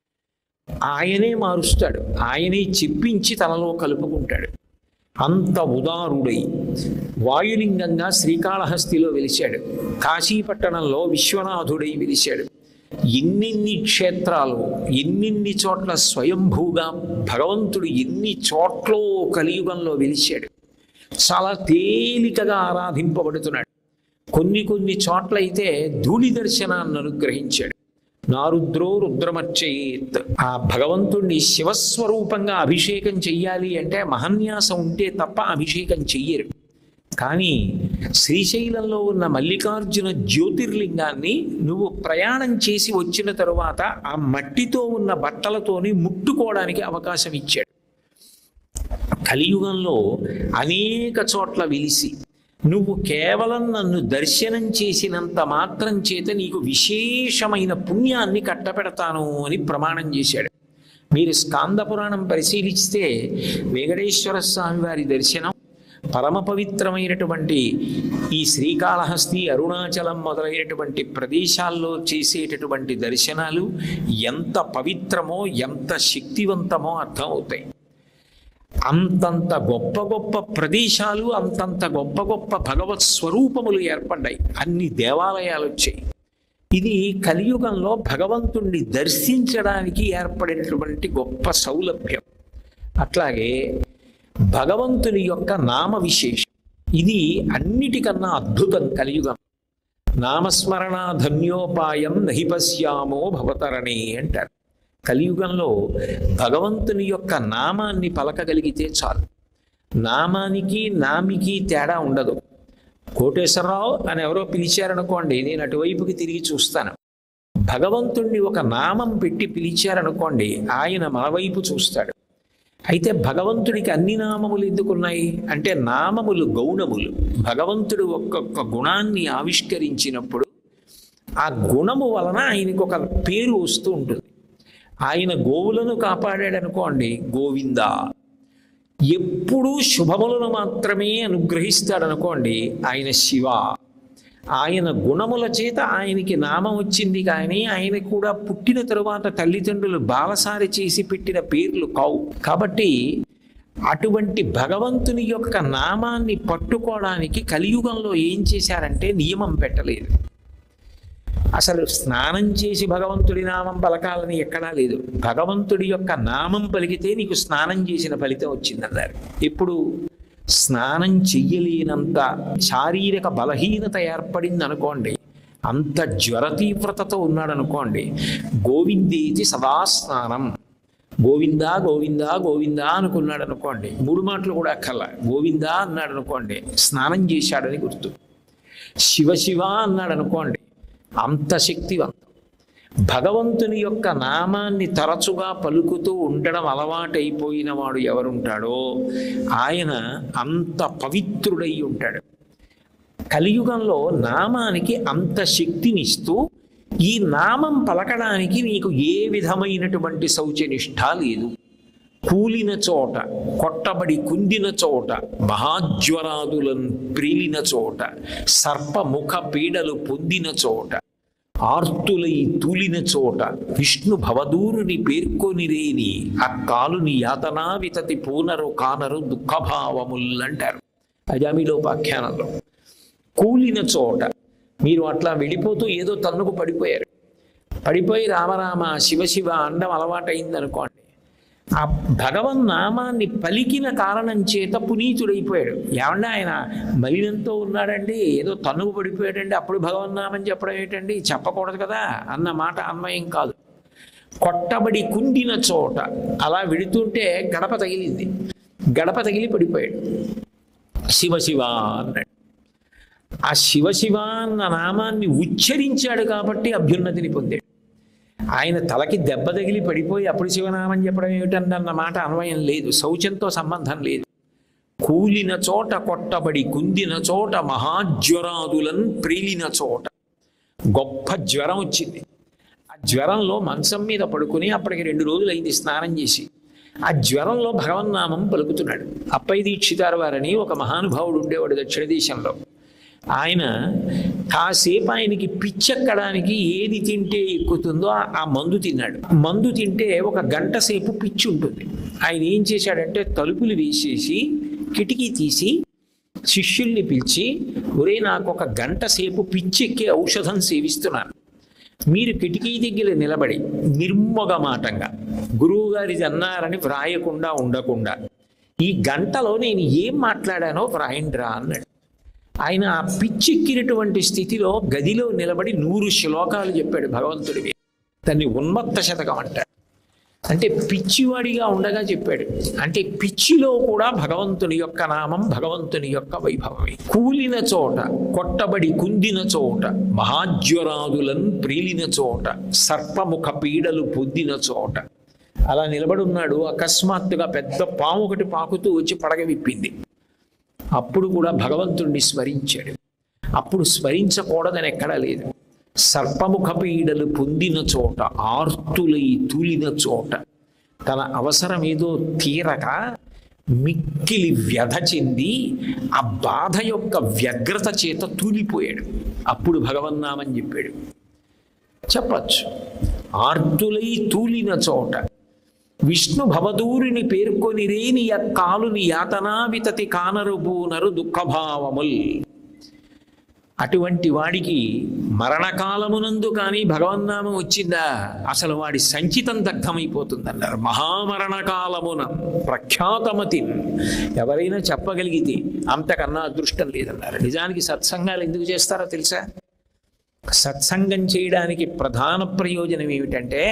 [SPEAKER 1] ఆయనే మారుస్తాడు ఆయనే చెప్పించి తనలో కలుపుకుంటాడు అంత ఉదారుడై వాయులింగంగా శ్రీకాళహస్తిలో వెలిశాడు కాశీపట్టణంలో విశ్వనాథుడై వెలిశాడు ఎన్నెన్ని క్షేత్రాలు ఎన్నెన్ని చోట్ల స్వయంభూగా భగవంతుడు ఎన్ని చోట్ల కలియుగంలో వెలిశాడు చాలా తేలికగా ఆరాధింపబడుతున్నాడు కొన్ని కొన్ని చోట్ల అయితే ధూళి దర్శనాన్ని అనుగ్రహించాడు నారుద్రో రుద్రమర్చయేత్ ఆ భగవంతుణ్ణి శివస్వరూపంగా అభిషేకం చెయ్యాలి అంటే మహన్యాసం ఉంటే తప్ప అభిషేకం చెయ్యరు కానీ శ్రీశైలంలో ఉన్న మల్లికార్జున జ్యోతిర్లింగాన్ని నువ్వు ప్రయాణం చేసి వచ్చిన తరువాత ఆ మట్టితో ఉన్న బట్టలతోని ముట్టుకోవడానికి అవకాశం ఇచ్చాడు కలియుగంలో అనేక చోట్ల వెలిసి నువ్వు కేవలం నన్ను దర్శనం చేసినంత మాత్రం చేత నీకు విశేషమైన పుణ్యాన్ని కట్టపెడతాను అని ప్రమాణం చేశాడు మీరు స్కాంద పురాణం పరిశీలిస్తే వెంకటేశ్వర స్వామి వారి దర్శనం పరమ పవిత్రమైనటువంటి ఈ శ్రీకాళహస్తి అరుణాచలం మొదలైనటువంటి ప్రదేశాల్లో చేసేటటువంటి దర్శనాలు ఎంత పవిత్రమో ఎంత శక్తివంతమో అర్థమవుతాయి అంతంత గొప్ప గొప్ప ప్రదేశాలు అంతంత గొప్ప గొప్ప భగవత్ స్వరూపములు ఏర్పడ్డాయి అన్ని దేవాలయాలు వచ్చాయి ఇది కలియుగంలో భగవంతుణ్ణి దర్శించడానికి ఏర్పడినటువంటి గొప్ప సౌలభ్యం అట్లాగే భగవంతుని యొక్క నామ విశేషం ఇది అన్నిటికన్నా అద్భుతం కలియుగం నామస్మరణ ధన్యోపాయం నహి పశ్యామో భవతరణే అంటారు కలియుగంలో భగవంతుని యొక్క నామాన్ని పలకగలిగితే చాలు నామానికి నామికి తేడా ఉండదు కోటేశ్వరరావు అని ఎవరో పిలిచారనుకోండి నేను అటువైపుకి తిరిగి చూస్తాను భగవంతుణ్ణి ఒక నామం పెట్టి పిలిచారనుకోండి ఆయన మన వైపు చూస్తాడు అయితే భగవంతుడికి అన్ని నామములు ఎందుకున్నాయి అంటే నామములు గౌణములు భగవంతుడు ఒక్కొక్క గుణాన్ని ఆవిష్కరించినప్పుడు ఆ గుణము వలన ఆయనకు ఒక పేరు వస్తూ ఉంటుంది ఆయన గోవులను కాపాడాడనుకోండి గోవింద ఎప్పుడూ శుభములను మాత్రమే అనుగ్రహిస్తాడనుకోండి ఆయన శివ ఆయన గుణముల చేత ఆయనకి నామం వచ్చింది కానీ ఆయన కూడా పుట్టిన తరువాత తల్లిదండ్రులు బాలసారి చేసి పెట్టిన పేర్లు కావు కాబట్టి అటువంటి భగవంతుని యొక్క నామాన్ని పట్టుకోవడానికి కలియుగంలో ఏం చేశారంటే నియమం పెట్టలేదు అసలు స్నానం చేసి భగవంతుడి నామం పలకాలని ఎక్కడా లేదు భగవంతుడి యొక్క నామం పలికితే నీకు స్నానం చేసిన ఫలితం వచ్చిందన్నారు ఇప్పుడు స్నానం చెయ్యలేనంత శారీరక బలహీనత ఏర్పడింది అనుకోండి అంత జ్వర తీవ్రతతో ఉన్నాడు అనుకోండి గోవిందేతి సదా స్నానం గోవిందా గోవిందా గోవిందా అనుకున్నాడు అనుకోండి మూడు మాటలు కూడా అక్కర్లా గోవిందా అన్నాడు అనుకోండి స్నానం చేశాడని గుర్తు శివ శివ అన్నాడు అనుకోండి అంత శక్తివంతం భగవంతుని యొక్క నామాన్ని తరచుగా పలుకుతూ ఉండడం అలవాటైపోయిన వాడు ఎవరుంటాడో ఆయన అంత పవిత్రుడై ఉంటాడు కలియుగంలో నామానికి అంత శక్తినిస్తూ ఈ నామం పలకడానికి నీకు ఏ విధమైనటువంటి శౌచనిష్ట లేదు కూలిన చోట కొట్టబడి కుందిన చోట మహాజ్వరాదులను ప్రీలిన చోట సర్పముఖ పీడలు పొందిన చోట ఆర్తులై తూలిన చోట విష్ణు భవదూరుని పేర్కొనిరేని ఆ కాలుని యాతనా వితతి పూనరు కానరు దుఃఖభావములంటారు అజామిలోపాఖ్యానంలో కూలిన చోట మీరు అట్లా వెళ్ళిపోతూ ఏదో తన్నుకు పడిపోయారు పడిపోయి రామరామ శివశివ అండం అలవాటైంది అనుకోండి ఆ భగవన్ నామాన్ని పలికిన కారణం చేత పునీతుడైపోయాడు ఏమంటే ఆయన మలినంతో ఉన్నాడండి ఏదో తన్నుకు పడిపోయాడండి అప్పుడు భగవన్నామం చెప్పడం ఏంటండి చెప్పకూడదు కదా అన్న మాట అన్వయం కాదు కొట్టబడి కుండిన చోట అలా వెడుతుంటే గడప తగిలింది గడప తగిలి పడిపోయాడు శివ శివ అన్నాడు ఆ శివ శివ అన్న నామాన్ని ఉచ్చరించాడు కాబట్టి అభ్యున్నతిని పొందాడు ఆయన తలకి దెబ్బ తగిలి పడిపోయి అప్పుడు శివనామం చెప్పడం ఏమిటన్న మాట అన్వయం లేదు శౌచంతో సంబంధం లేదు కూలిన చోట కొట్టబడి కుందిన చోట మహాజ్వరాదులను ప్రీలిన చోట గొప్ప జ్వరం వచ్చింది జ్వరంలో మంచం మీద పడుకుని అప్పటికి రెండు రోజులు అయింది స్నానం చేసి ఆ జ్వరంలో భగవన్నామం పలుకుతున్నాడు అప్పై దీక్షితారు వారని ఒక మహానుభావుడు ఉండేవాడు దక్షిణ దేశంలో ఆయన కాసేపు ఆయనకి పిచ్చెక్కడానికి ఏది తింటే ఎక్కుతుందో ఆ- ఆ మందు తిన్నాడు మందు తింటే ఒక గంట సేపు పిచ్చి ఉంటుంది ఆయన ఏం చేశాడంటే తలుపులు వేసేసి కిటికీ తీసి శిష్యుల్ని పిలిచి ఒరే నాకు ఒక గంట సేపు పిచ్చెక్కే ఔషధం సేవిస్తున్నాను మీరు కిటికీ దగ్గర నిలబడి నిర్మొగమాటంగా గురువుగారిది అన్నారని వ్రాయకుండా ఉండకుండా ఈ గంటలో నేను ఏం మాట్లాడానో వ్రాయండిరా అన్నాడు ఆయన ఆ పిచ్చెక్కినటువంటి స్థితిలో గదిలో నిలబడి నూరు శ్లోకాలు చెప్పాడు భగవంతుడివి దాన్ని ఉన్మత్త శతకం అంటాడు అంటే పిచ్చివాడిగా ఉండగా చెప్పాడు అంటే పిచ్చిలో కూడా భగవంతుని యొక్క నామం భగవంతుని యొక్క వైభవమే కూలిన చోట కొట్టబడి కుందిన చోట మహాజ్వరాదులను ప్రీలిన చోట సర్పముఖ పీడలు పొందిన చోట అలా నిలబడున్నాడు అకస్మాత్తుగా పెద్ద పాము ఒకటి పాకుతూ వచ్చి పడగ విప్పింది అప్పుడు కూడా భగవంతుణ్ణి స్మరించాడు అప్పుడు స్మరించకూడదని ఎక్కడా లేదు సర్పముఖ పీడలు పొందిన చోట ఆర్తులై తూలిన చోట తన అవసరం ఏదో తీరక మిక్కిలి వ్యధ చెంది ఆ బాధ యొక్క వ్యగ్రత చేత తూలిపోయాడు అప్పుడు భగవన్నామని చెప్పాడు చెప్పచ్చు ఆర్తులై తూలిన చోట విష్ణు భవదూరిని పేర్కొని రేని కాలుని యాతనా వితతి కానరుబూనరు దుఃఖభావముల్ అటువంటి వాడికి మరణకాలమునందు కానీ భగవన్నామం వచ్చిందా అసలు వాడి సంచితం దగ్ధమైపోతుందన్నారు మహామరణకాలమున ప్రఖ్యాతమతి ఎవరైనా చెప్పగలిగితే అంతకన్నా అదృష్టం లేదన్నారు నిజానికి సత్సంగాలు ఎందుకు చేస్తారో తెలుసా సత్సంగం చేయడానికి ప్రధాన ప్రయోజనం ఏమిటంటే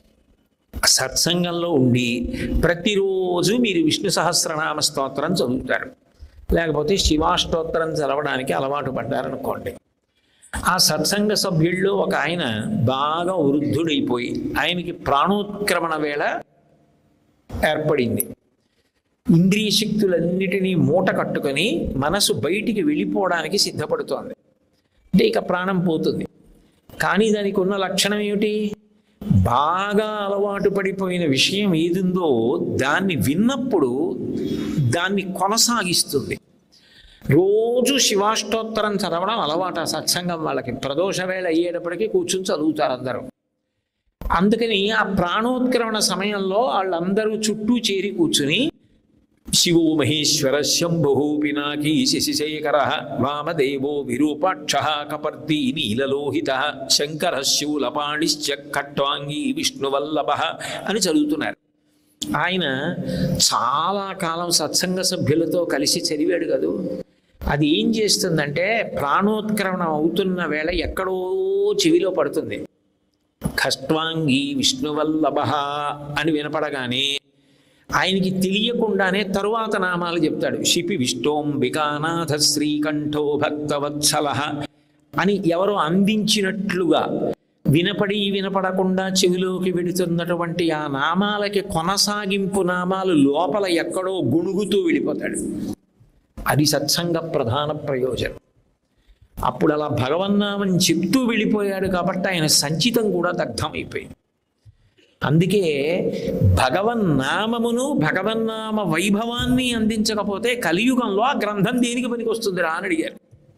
[SPEAKER 1] సత్సంగంలో ఉండి ప్రతిరోజు మీరు విష్ణు సహస్రనామ స్తోత్రం చదువుతారు లేకపోతే శివాష్టోత్తరం చదవడానికి అలవాటు పడ్డారనుకోండి ఆ సత్సంగ సభ్యుల్లో ఒక ఆయన బాగా వృద్ధుడైపోయి ఆయనకి ప్రాణోత్క్రమణ వేళ ఏర్పడింది ఇంద్రియ శక్తులన్నిటినీ మూట కట్టుకొని మనసు బయటికి వెళ్ళిపోవడానికి సిద్ధపడుతోంది అంటే ఇక ప్రాణం పోతుంది కానీ దానికి ఉన్న లక్షణం ఏమిటి బాగా అలవాటు పడిపోయిన విషయం ఏదుందో దాన్ని విన్నప్పుడు దాన్ని కొనసాగిస్తుంది రోజు శివాష్టోత్తరం చదవడం అలవాటు ఆ సత్సంగం వాళ్ళకి ప్రదోష వేళ అయ్యేటప్పటికీ కూర్చుని చదువుతారు అందరూ అందుకని ఆ ప్రాణోత్క్రమణ సమయంలో వాళ్ళందరూ చుట్టూ చేరి కూర్చుని శివో మహేశ్వర శంభు పినాకీ శశిశేఖర వామదేవో విరూపాక్ష కపర్దీ నీలలోహిత శంకర శూలపాణిశ్చ ఖట్వాంగీ విష్ణువల్లభ అని చదువుతున్నారు ఆయన చాలా కాలం సత్సంగ సభ్యులతో కలిసి చదివాడు కదూ అది ఏం చేస్తుందంటే ప్రాణోత్క్రమణం అవుతున్న వేళ ఎక్కడో చెవిలో పడుతుంది ఖష్ట్వాంగి విష్ణువల్లభ అని వినపడగానే ఆయనకి తెలియకుండానే తరువాత నామాలు చెప్తాడు శిపి విష్ణోంబికానాథ శ్రీకంఠో భక్తవత్సల అని ఎవరో అందించినట్లుగా వినపడి వినపడకుండా చెవిలోకి వెడుతున్నటువంటి ఆ నామాలకి కొనసాగింపు నామాలు లోపల ఎక్కడో గుణుగుతూ వెళ్ళిపోతాడు అది సత్సంగ ప్రధాన ప్రయోజనం అప్పుడు అలా భగవన్నామం చెప్తూ వెళ్ళిపోయాడు కాబట్టి ఆయన సంచితం కూడా దగ్ధమైపోయింది అందుకే భగవన్నామమును భగవన్నామ వైభవాన్ని అందించకపోతే కలియుగంలో ఆ గ్రంథం దేనికి పనికి వస్తుందిరా అని అడిగారు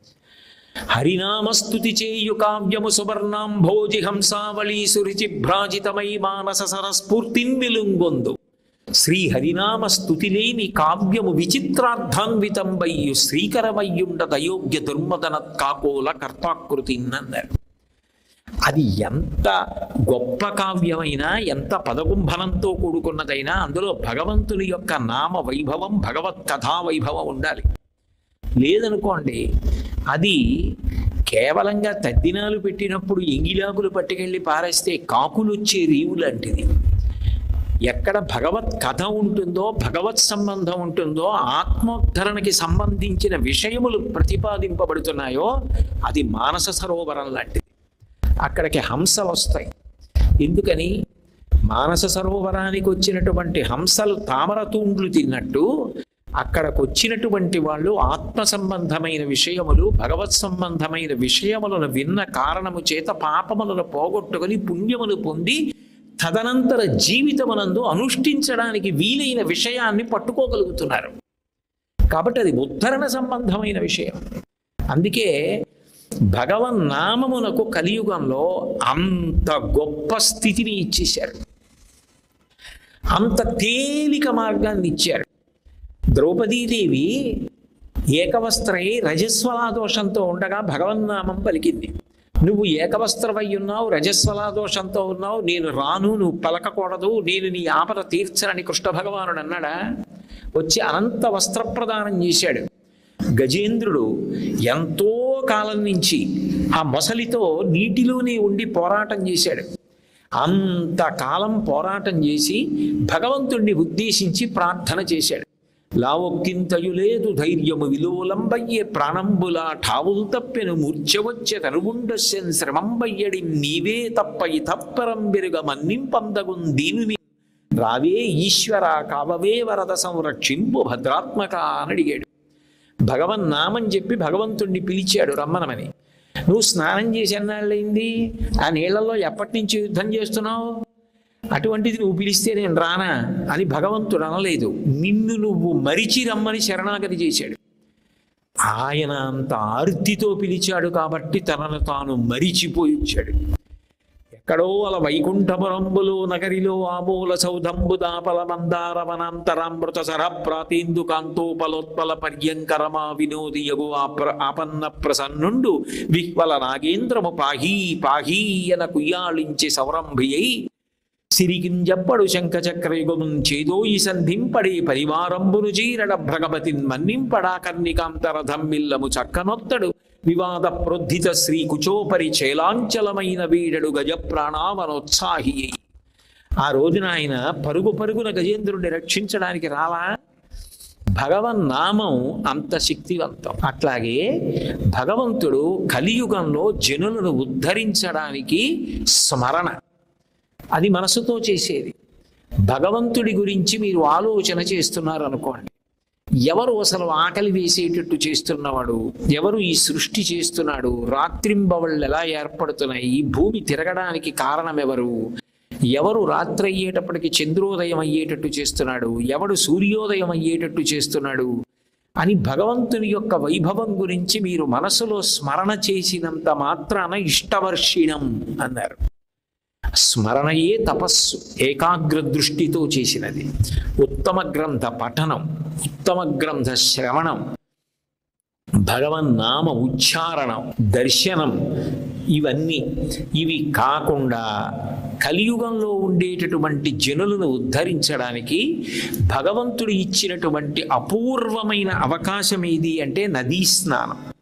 [SPEAKER 1] హరినామస్తుతి చేయు కావ్యము సువర్ణాం భోజి హంసావళి సురుచి భ్రాజితమై మానస సరస్ఫూర్తిన్ వెలుంగొందు శ్రీ హరినామ స్తుతి లేని కావ్యము విచిత్రార్థాన్వితంబయ్యు శ్రీకరమయ్యుండ దయోగ్య దుర్మదన కాకోల కర్తాకృతి అన్నారు అది ఎంత గొప్ప కావ్యమైనా ఎంత పదకుంభనంతో కూడుకున్నదైనా అందులో భగవంతుని యొక్క నామ వైభవం భగవత్ కథా వైభవం ఉండాలి లేదనుకోండి అది కేవలంగా తద్దినాలు పెట్టినప్పుడు ఎంగిలాకులు పట్టుకెళ్ళి పారేస్తే కాకులు వచ్చే రీవు లాంటిది ఎక్కడ భగవత్ కథ ఉంటుందో భగవత్ సంబంధం ఉంటుందో ఆత్మోద్ధరణకి సంబంధించిన విషయములు ప్రతిపాదింపబడుతున్నాయో అది మానస సరోవరం లాంటిది అక్కడికి హంసలు వస్తాయి ఎందుకని మానస సరోవరానికి వచ్చినటువంటి హంసలు తామర తూండ్లు తిన్నట్టు అక్కడికి వచ్చినటువంటి వాళ్ళు ఆత్మ సంబంధమైన విషయములు భగవత్ సంబంధమైన విషయములను విన్న కారణము చేత పాపములను పోగొట్టుకొని పుణ్యములు పొంది తదనంతర జీవితమునందు అనుష్ఠించడానికి వీలైన విషయాన్ని పట్టుకోగలుగుతున్నారు కాబట్టి అది ఉద్ధరణ సంబంధమైన విషయం అందుకే భగవన్ నామమునకు కలియుగంలో అంత గొప్ప స్థితిని ఇచ్చేశారు అంత తేలిక మార్గాన్ని ఇచ్చారు ద్రౌపదీదేవి ఏకవస్త్రై రజస్వలా దోషంతో ఉండగా భగవన్నామం పలికింది నువ్వు ఏకవస్త్రమై ఉన్నావు రజస్వలా దోషంతో ఉన్నావు నేను రాను నువ్వు పలకకూడదు నేను నీ ఆపద తీర్చనని కృష్ణ భగవానుడు అన్నాడా వచ్చి అనంత వస్త్ర ప్రదానం చేశాడు గజేంద్రుడు ఎంతో కాలం నుంచి ఆ మొసలితో నీటిలోనే ఉండి పోరాటం చేశాడు అంతకాలం పోరాటం చేసి భగవంతుణ్ణి ఉద్దేశించి ప్రార్థన చేశాడు లావొక్కింతయు లేదు ధైర్యము విలోలంబయ్యే ప్రాణంబులా ఠావులు తప్పెను మూర్ఛవచ్చే తరుగుండస్యన్ శ్రమంబయ్యడి నీవే తప్పై తప్పరం బెరుగ మన్నింపందగుం దీనిని రావే ఈశ్వర కావవే వరద సంరక్షింపు భద్రాత్మక అని అడిగాడు భగవన్ నామని చెప్పి భగవంతుణ్ణి పిలిచాడు రమ్మనమని నువ్వు స్నానం చేసి ఎన్నాళ్ళైంది ఆ నీళ్లలో ఎప్పటి నుంచి యుద్ధం చేస్తున్నావు అటువంటిది నువ్వు పిలిస్తే నేను రానా అని భగవంతుడు అనలేదు నిన్ను నువ్వు మరిచి రమ్మని శరణాగతి చేశాడు ఆయన అంత ఆర్తితో పిలిచాడు కాబట్టి తనను తాను మరిచిపోయి వచ్చాడు ఎక్కడో అల వైకుంఠపురంబులు నగరిలో ఆమూల సౌధంబు దాపల మందార వనాంతరామృత సర ప్రాతీందు కాంతోపలోత్పల పర్యంకరమా వినోది యగు ఆప్ర ఆపన్న ప్రసన్నుండు విహ్వల నాగేంద్రము పాహీ పాహీయన కుయ్యాళించి సౌరంభియై సిరికింజప్పడు శంఖచక్రయుగమున్ చేదోయి సంధింపడే పరివారంబును చీరడ భ్రగపతిన్ మన్నింపడా కర్ణికాంతరథమ్మిల్లము చక్కనొత్తడు వివాద ప్రొద్ధిత శ్రీ కుచోపరి చేలాంచలమైన వీడడు గజ ప్రాణామనోత్సాహి ఆ రోజున ఆయన పరుగు పరుగున గజేంద్రుడిని రక్షించడానికి రాలా భగవన్ నామం అంత శక్తివంతం అట్లాగే భగవంతుడు కలియుగంలో జనులను ఉద్ధరించడానికి స్మరణ అది మనసుతో చేసేది భగవంతుడి గురించి మీరు ఆలోచన చేస్తున్నారు అనుకోండి ఎవరు అసలు ఆకలి వేసేటట్టు చేస్తున్నవాడు ఎవరు ఈ సృష్టి చేస్తున్నాడు రాత్రింబవళ్ళు ఎలా ఏర్పడుతున్నాయి ఈ భూమి తిరగడానికి కారణం ఎవరు ఎవరు రాత్రి అయ్యేటప్పటికి చంద్రోదయం అయ్యేటట్టు చేస్తున్నాడు ఎవడు సూర్యోదయం అయ్యేటట్టు చేస్తున్నాడు అని భగవంతుని యొక్క వైభవం గురించి మీరు మనసులో స్మరణ చేసినంత మాత్రాన ఇష్టవర్షిణం అన్నారు స్మరణయే తపస్సు ఏకాగ్ర దృష్టితో చేసినది ఉత్తమ గ్రంథ పఠనం ఉత్తమ గ్రంథ శ్రవణం భగవన్ నామ ఉచ్చారణం దర్శనం ఇవన్నీ ఇవి కాకుండా కలియుగంలో ఉండేటటువంటి జనులను ఉద్ధరించడానికి భగవంతుడు ఇచ్చినటువంటి అపూర్వమైన అవకాశం ఏది అంటే నదీ స్నానం